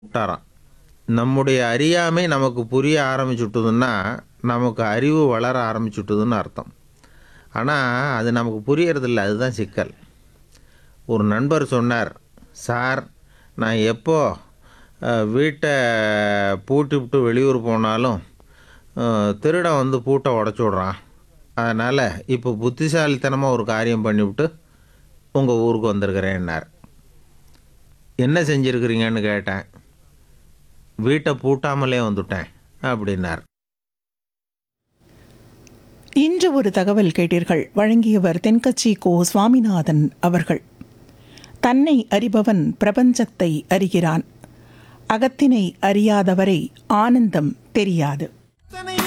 விட்டாராம் நம்முடைய அறியாமை நமக்கு புரிய ஆரம்பிச்சுட்டுதுன்னா நமக்கு அறிவு வளர ஆரம்பிச்சுட்டுதுன்னு அர்த்தம் ஆனால் அது நமக்கு புரியறதில்ல அதுதான் சிக்கல் ஒரு நண்பர் சொன்னார் சார் நான் எப்போ அஹ், வீட்டை பூட்டி விட்டு வெளியூர் போனாலும் அஹ், திருடன் வந்து பூட்டை உடச்சி விட்றான் அதனால் இப்போ புத்திசாலித்தனமாக ஒரு காரியம் பண்ணிவிட்டு உங்கள் ஊருக்கு வந்திருக்கிறேன்னார் என்ன செஞ்சுருக்கிறீங்கன்னு கேட்டேன் வீட்டை பூட்டாமலே வந்துட்டேன் அப்படின்னார் இன்று ஒரு தகவல் கேட்டீர்கள் வழங்கியவர் தென்கட்சி கோ சுவாமிநாதன் அவர்கள் தன்னை அறிபவன் பிரபஞ்சத்தை அறிகிறான் அகத்தினை அறியாதவரை ஆனந்தம் தெரியாது